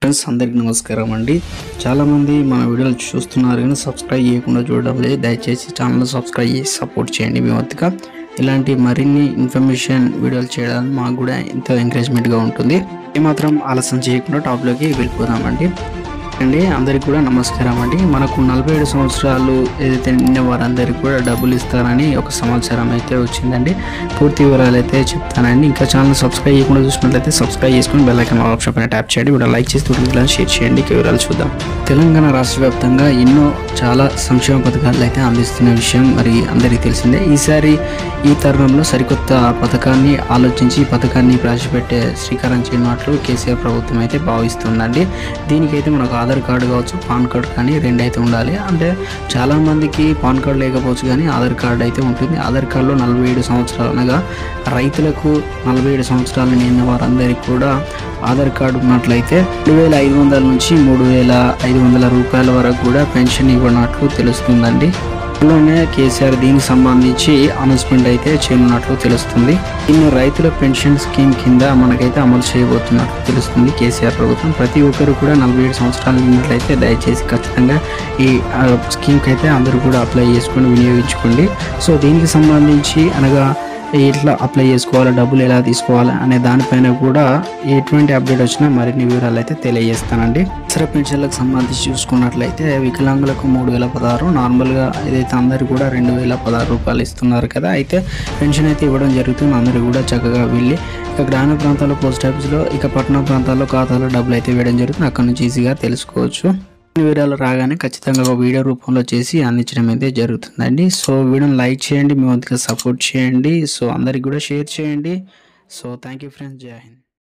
friends అందరికీ నమస్కారం అండి చాలామంది మన వీడియోలు చూస్తున్నారు కానీ సబ్స్క్రైబ్ చేయకుండా చూడడం లేదు దయచేసి ఛానల్ సబ్స్క్రైబ్ చేసి సపోర్ట్ చేయండి మీ వద్దగా ఇలాంటి మరిన్ని ఇన్ఫర్మేషన్ వీడియోలు చేయడానికి మాకు కూడా ఎంతో ఎంకరేజ్మెంట్గా ఉంటుంది ఏమాత్రం ఆలస్యం చేయకుండా టాప్లోకి వెళ్ళిపోదామండి అండి అందరికి కూడా నమస్కారం అండి మనకు నలభై ఏడు సంవత్సరాలు ఏదైతే నిన్న వారందరికీ కూడా డబ్బులు ఇస్తారని ఒక సమాచారం అయితే వచ్చిందండి పూర్తి వివరాలు అయితే చెప్తానండి ఇంకా ఛానల్ సబ్స్క్రైబ్ చేయకుండా చూసినట్లయితే సబ్స్క్రైబ్ చేసుకుని బెల్ ఐకాన్ ఆప్షన్ పైన ట్యాప్ చేయండి వీడియో లైక్ చేసి వీడియోలను షేర్ చేయండి ఇక వివరాలు చూద్దాం తెలంగాణ రాష్ట్ర వ్యాప్తంగా ఎన్నో చాలా సంక్షేమ పథకాలు అయితే అందిస్తున్న విషయం మరి అందరికీ తెలిసిందే ఈసారి ఈ తరుణంలో సరికొత్త పథకాన్ని ఆలోచించి ఈ పథకాన్ని ప్రవేశపెట్టే శ్రీకారం చేయనట్లు కేసీఆర్ ప్రభుత్వం అయితే భావిస్తుందండి దీనికైతే మనకు ఆధార్ కార్డు కావచ్చు పాన్ కార్డు కానీ రెండు అయితే ఉండాలి అంటే చాలా మందికి పాన్ కార్డు లేకపోవచ్చు కానీ ఆధార్ కార్డు అయితే ఉంటుంది ఆధార్ కార్డులో నలభై ఏడు సంవత్సరాలు అనగా రైతులకు నలభై ఏడు సంవత్సరాలు నిన్న వారందరికీ కూడా ఆధార్ కార్డు ఉన్నట్లయితే రెండు వేల ఐదు వందల నుంచి మూడు వేల ఐదు వందల రూపాయల వరకు కూడా పెన్షన్ ఇవ్వనట్లు తెలుస్తుందండి అందులోనే కేసీఆర్ దీనికి సంబంధించి అనౌన్స్మెంట్ అయితే చేయనున్నట్లు తెలుస్తుంది దీన్ని రైతుల పెన్షన్ స్కీమ్ కింద మనకైతే అమలు చేయబోతున్నట్లు తెలుస్తుంది కేసీఆర్ ప్రభుత్వం ప్రతి ఒక్కరు కూడా నలభై ఏడు సంవత్సరాలు ఉన్నట్లయితే దయచేసి ఖచ్చితంగా ఈ ఆ, స్కీమ్కి అయితే అందరూ కూడా అప్లై చేసుకొని వినియోగించుకోండి సో దీనికి సంబంధించి అనగా ఎట్లా అప్లై చేసుకోవాలి డబ్బులు ఎలా తీసుకోవాలి అనే దానిపైన కూడా ఎటువంటి అప్డేట్ వచ్చినా మరిన్ని వివరాలు అయితే తెలియజేస్తానండి ఇతర పెన్షన్లకు సంబంధించి చూసుకున్నట్లయితే వికలాంగులకు మూడు వేల పదహారు నార్మల్గా ఏదైతే అందరు కూడా రెండు వేల పదహారు రూపాయలు ఇస్తున్నారు కదా అయితే పెన్షన్ అయితే ఇవ్వడం జరుగుతుంది అందరూ కూడా చక్కగా వెళ్ళి ఇక గ్రామీణ ప్రాంతాల్లో పోస్ట్ ఆఫీస్లో ఇక పట్టణ ప్రాంతాల్లో ఖాతాలో డబ్బులు అయితే వేయడం జరుగుతుంది అక్కడ నుంచి ఈజీగా తెలుసుకోవచ్చు అన్ని వివరాలు రాగానే ఖచ్చితంగా ఒక వీడియో రూపంలో చేసి అందించడం అయితే జరుగుతుందండి సో వీడియోని లైక్ చేయండి మీ వంతుగా సపోర్ట్ చేయండి సో అందరికి కూడా షేర్ చేయండి సో థ్యాంక్ యూ ఫ్రెండ్స్ జై హింద్